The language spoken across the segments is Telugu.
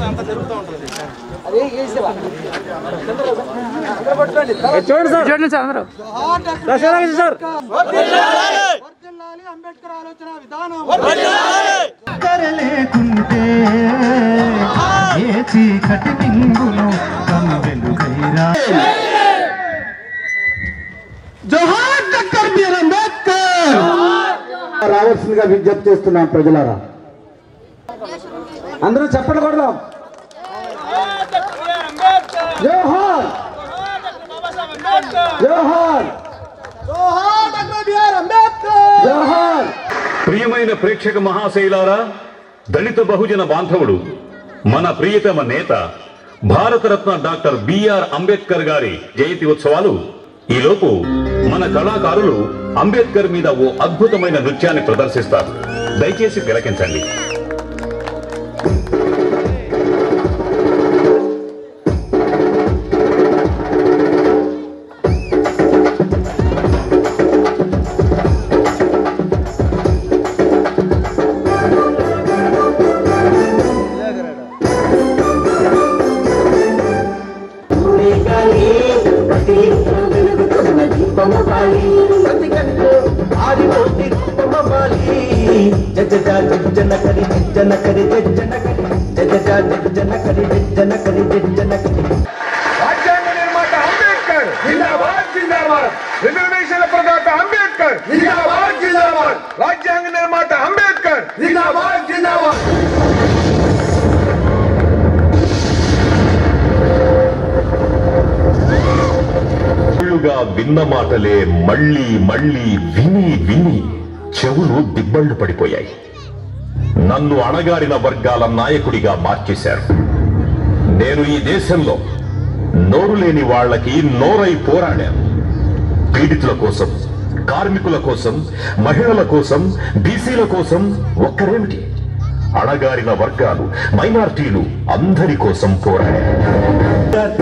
చూడండి సార్ చూడండి సార్ అందరూ దశరథ సార్ వర్ధిల్లాలి అంబేద్కర్ ఆలోచన విధానం లేకుంటే ఏ చీకటి పింగులు కను వెలుగైరా జోహార్ డాక్టర్ బిఆర్ అంబేద్కర్ రావాల్సిందిగా విజ్ఞప్తి చేస్తున్నాం ప్రజలారా అందరూ చెప్పండి కొడదాం జోహార్ జోహార్ జోహార్ డాక్టర్ బిఆర్ అంబేద్కర్ జోహార్ ప్రియమైన ప్రేక్షక మహాశైలారా దళిత బహుజన బాంధవుడు మన ప్రియతమ నేత భారతరత్న డాక్టర్ బిఆర్ అంబేద్కర్ గారి జయంతి ఉత్సవాలు ఈలోపు మన కళాకారులు అంబేద్కర్ మీద ఓ అద్భుతమైన నృత్యాన్ని ప్రదర్శిస్తారు దయచేసి తిలకించండి రాజ్యాంగ నిర్మాత అంబేద్కర్ జిందాబాద్ జిందాబాద్ రిజర్వేషన్ల ప్రదాత అంబేద్కర్ జిందాబాద్ జిందాబాద్ రాజ్యాంగ నిర్మాత అంబేద్కర్ జిందాబాద్ జిందాబాద్ ఏళ్లుగా విన్న మాటలే మళ్ళీ మళ్ళీ విని విని చెవులు దిబ్బళ్ళు పడిపోయాయి నన్ను అణగారిన వర్గాల నాయకుడిగా మార్చేశారు నేను ఈ దేశంలో నోరు లేని వాళ్ళకి నోరై పోరాడాను పీడితుల కోసం కార్మికుల కోసం మహిళల కోసం బీసీల కోసం ఒక్కరేమిటి అణగారిన వర్గాలు మైనార్టీలు అందరి కోసం పోరాడారు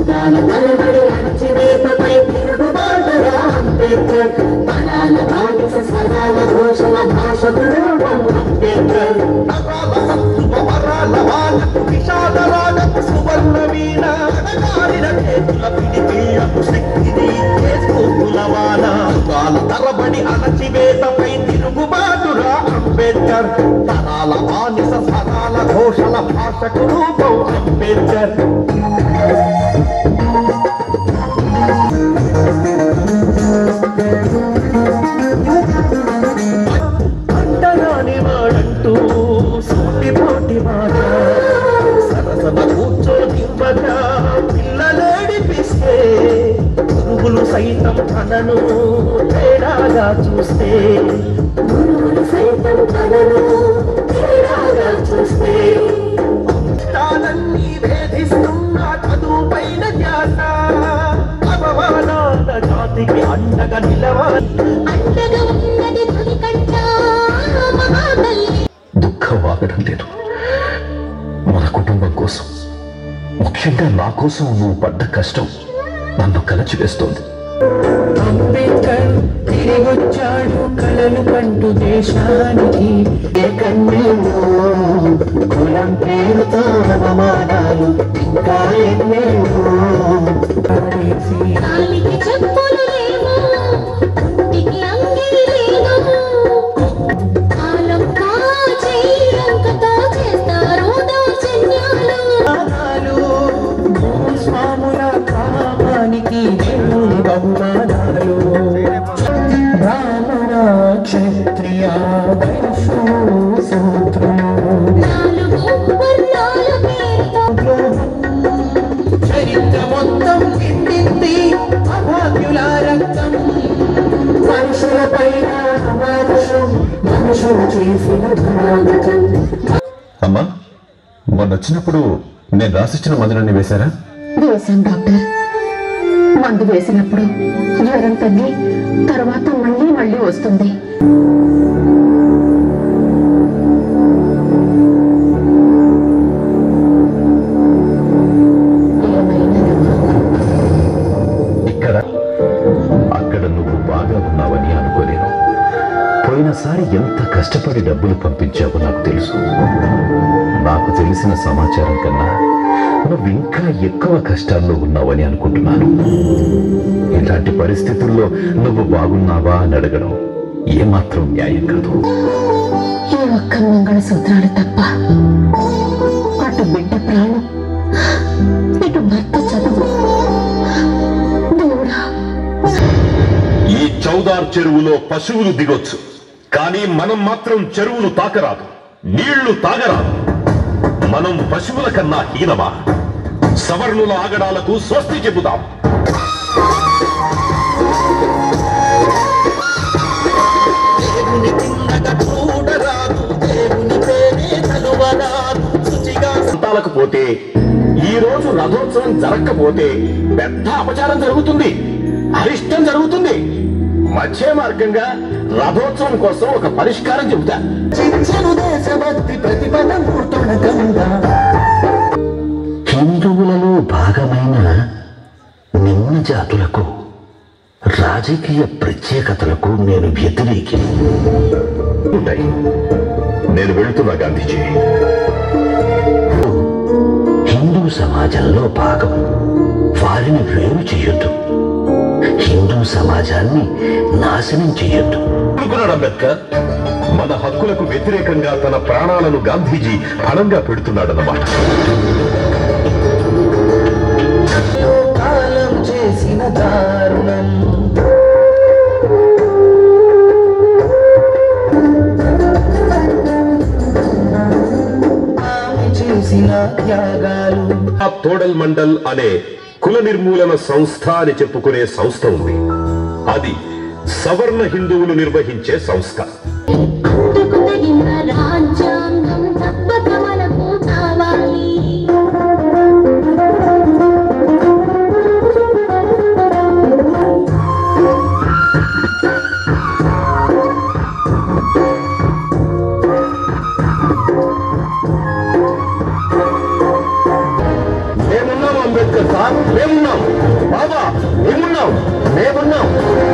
తరబడి అణచివేతపై తిరుగుబాటురా అంబేద్కర్ తరాల బానిస సరాల ఘోషల భాషకు రూపం అంబేద్కర్ అంటరాని వాడంటూ సూటిపోటి మాట సరసన కూర్చోనివ్వక పిల్లలేడిపిస్తే పురుగులు సైతం తనను తేడాగా చూస్తే పురుగులు సైతం తనను తేడాగా చూస్తే అంశాలన్నీ భేదిస్తున్న చదువు పైన ధ్యాస అవమానాల జాతికి అండగా నిలవాలి అండగా ఉన్నది తొలి కంట మహాతల్లి దుఃఖం ఆగడం లేదు మన కుటుంబం కోసం ముఖ్యంగా నా కోసం నువ్వు పడ్డ కష్టం నన్ను కలచివేస్తోంది అంబేద్కర్ తిరిగొచ్చాడు కలలు కంటూ దేశానికి ఏ కన్నీళ్ళు కులం పేరుతో అవమానాలు ఇంకా ఎన్నేళ్ళు పడేసి కాలికి చెప్పులు లేవు ఒంటికి అంగి లేదు కాలం కాచేయంకతో చేస్తారు దౌర్జన్యాలు నాదాలు భూస్వాముల కామానికి దేవుని బహుమానాలు బ్రాహ్మణ క్షత్రియ వైశ్య శూద్రులు నాలుగు వర్ణాల పేరుతో చరిత్ర మొత్తం నిండింది అభాగ్యుల రక్తం మనుషుల పైన అమానుషం మనుషులు చేసిన దురాగతం అమ్మా మొన్న వచ్చినప్పుడు నేను రాసిచ్చిన మందులన్నీ వేశారా వేశాం డాక్టర్ మందు వేసినప్పుడు జ్వరం తగ్గి తర్వాత మళ్ళీ మళ్ళీ వస్తుంది ఇక్కడ అక్కడ నువ్వు బాగా ఉన్నావని అనుకోలేను పోయినసారి ఎంత కష్టపడి డబ్బులు పంపించావో నాకు తెలుసు నాకు తెలిసిన సమాచారం కన్నా నువ్వు ఇంకా ఎక్కువ కష్టాల్లో ఉన్నావని అనుకుంటున్నాను ఇలాంటి పరిస్థితుల్లో నువ్వు బాగున్నావా అని అడగడం ఏమాత్రం న్యాయం కాదు ఈ ఒక్క మంగళసూత్రాలు తప్ప అటు బిడ్డ ప్రాణం ఇటు భర్త చదువు దేవుడా ఈ చౌదార్ చెరువులో పశువులు దిగొచ్చు కానీ మనం మాత్రం చెరువును తాకరాదు నీళ్లు తాగరాదు మనం పశువుల కన్నా హీనమా సవర్ణుల ఆగడాలకు స్వస్తి చెబుదాం దేవుని కిందట చూడరాదు దేవుని పేరే తలువరాదు శుచిగా సంతాలకు పోతే ఈ రోజు రథోత్సవం జరగకపోతే పెద్ద అపచారం జరుగుతుంది అరిష్టం జరుగుతుంది మధ్య మార్గంగా రథోత్సవం కోసం ఒక పరిష్కారం చెబుతా చించను దేశభక్తి ప్రతిపదం పుట్టునకంగా హిందువులలో భాగమైన నిమ్న జాతులకు రాజకీయ ప్రత్యేకతలకు నేను వ్యతిరేకి ఉంటాయి నేను వెళ్తున్నా గాంధీజీ హిందూ సమాజంలో భాగం వారిని వేరు చేయొద్దు హిందూ సమాజాన్ని నాశనం చేయొద్దు అనుకున్నాడు అంబేద్కర్ మన హక్కులకు వ్యతిరేకంగా తన ప్రాణాలను గాంధీజీ పణంగా పెడుతున్నాడన్నమాట కాలం చేసిన దారుణం ఆమె చేసిన త్యాగాలు ఆ తోడల్ మండల్ అనే కుల నిర్మూలన సంస్థ అని చెప్పుకునే సంస్థ ఉంది అది సవర్ణ హిందువులు నిర్వహించే సంస్థ అందుకు తగిన రాజ్యాంగం తప్పక మనకు కావాలి మేమున్నాం అంబేద్కర్ సార్ మేమున్నాం బాబా మేమున్నాం మేమున్నాం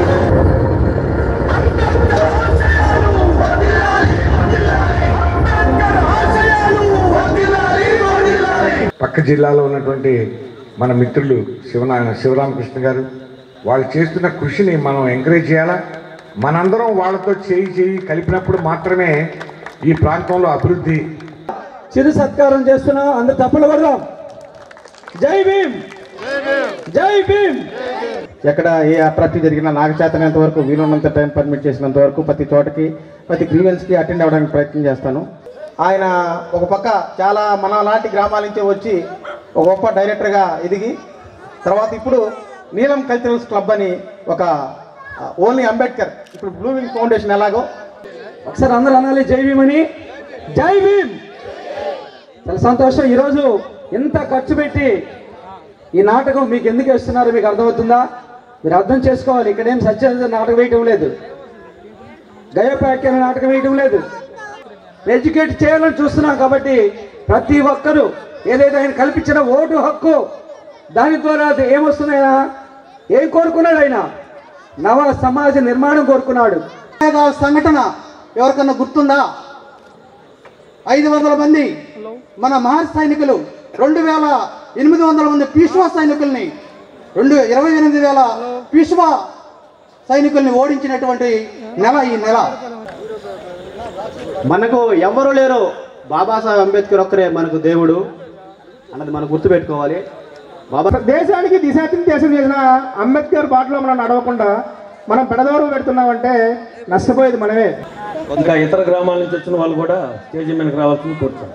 పక్క జిల్లాలో ఉన్నటువంటి మన మిత్రులు శివనా శివరామకృష్ణ గారు వాళ్ళు చేస్తున్న కృషిని మనం ఎంకరేజ్ చేయాలా మనందరం వాళ్ళతో చేయి చేయి కలిపినప్పుడు మాత్రమే ఈ ప్రాంతంలో అభివృద్ధి చిరు సత్కారం చేస్తున్నాం అందరు తప్పలు కొడదాం జై భీమ్ జై భీమ్ ఎక్కడ ఏ అట్రాక్టివ్ జరిగినా నాకు చేతనంత వరకు వీలున్నంత టైం పర్మిట్ చేసినంత వరకు ప్రతి చోటకి ప్రతి గ్రీవెన్స్కి అటెండ్ అవ్వడానికి ప్రయత్నం చేస్తాను ఆయన ఒక పక్క చాలా మన లాంటి గ్రామాల నుంచి వచ్చి ఒక గొప్ప డైరెక్టర్గా ఎదిగి తర్వాత ఇప్పుడు నీలం కల్చరల్స్ క్లబ్ అని ఒక ఓన్లీ అంబేద్కర్ ఇప్పుడు బ్లూ వింగ్ ఫౌండేషన్ ఎలాగో ఒకసారి అందరూ అనాలి జై భీమ్ అని జై భీమ్ చాలా సంతోషం ఈరోజు ఎంత ఖర్చు పెట్టి ఈ నాటకం మీకు ఎందుకు వేస్తున్నారో మీకు అర్థమవుతుందా మీరు అర్థం చేసుకోవాలి ఇక్కడేం సత్య నాటకం వేయటం లేదు గయోపాఖ్యాన నాటకం వేయటం లేదు ఎడ్యుకేట్ చేయాలని చూస్తున్నాం కాబట్టి ప్రతి ఒక్కరూ ఏదైతే ఆయన కల్పించిన ఓటు హక్కు దాని ద్వారా అది ఏమొస్తున్నాయా ఏం కోరుకున్నాడు ఆయన నవ సమాజ నిర్మాణం కోరుకున్నాడు సంఘటన ఎవరికన్నా గుర్తుందా ఐదు వందల మంది మన మహర్షి సైనికులు రెండు వేల ఎనిమిది వందల మంది పీష్వా సైనికుల్ని రెండు ఇరవై ఎనిమిది వేల పీష్వా సైనికుల్ని ఓడించినటువంటి నెల ఈ నెల మనకు ఎవరు లేరు బాబాసాహెబ్ అంబేద్కర్ ఒక్కరే మనకు దేవుడు అన్నది మనం గుర్తుపెట్టుకోవాలి బాబా దేశానికి దిశాతిర్దేశం చేసిన అంబేద్కర్ బాటలో మనం నడవకుండా మనం పెడదవరం పెడుతున్నామంటే నష్టపోయేది మనమే ఇంకా ఇతర గ్రామాల నుంచి వచ్చిన వాళ్ళు కూడా స్టేజ్ మీదకి రావాల్సింది కోరుతాం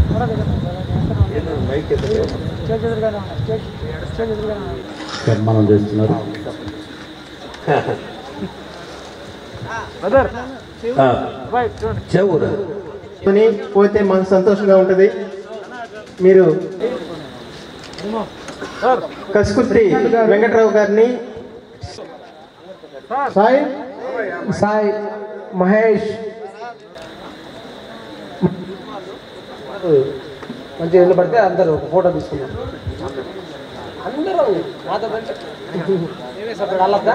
సన్మానం చేస్తున్నారు చెవురా కొని పోతే మనకు సంతోషంగా ఉంటుంది మీరు కసుకుత్రి వెంకట్రావు గారిని సాయి సాయి మహేష్ మంచి ఇల్లు పడితే అందరూ ఒక ఫోటో తీసుకున్నాం అందరూ నాతో పాటు మేమే సపరేట్ వాళ్ళద్దా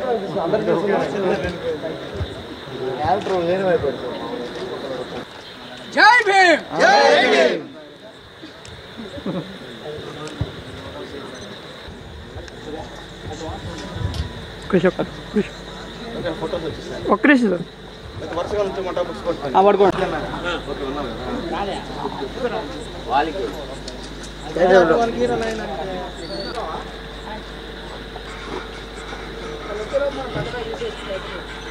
అందరూ జై భీమ్ జై భీమ్ కృషి ఒక్క కృషి ఒక్క నిమిషం సార్ ఆ పడుకోండి వాళ్ళకి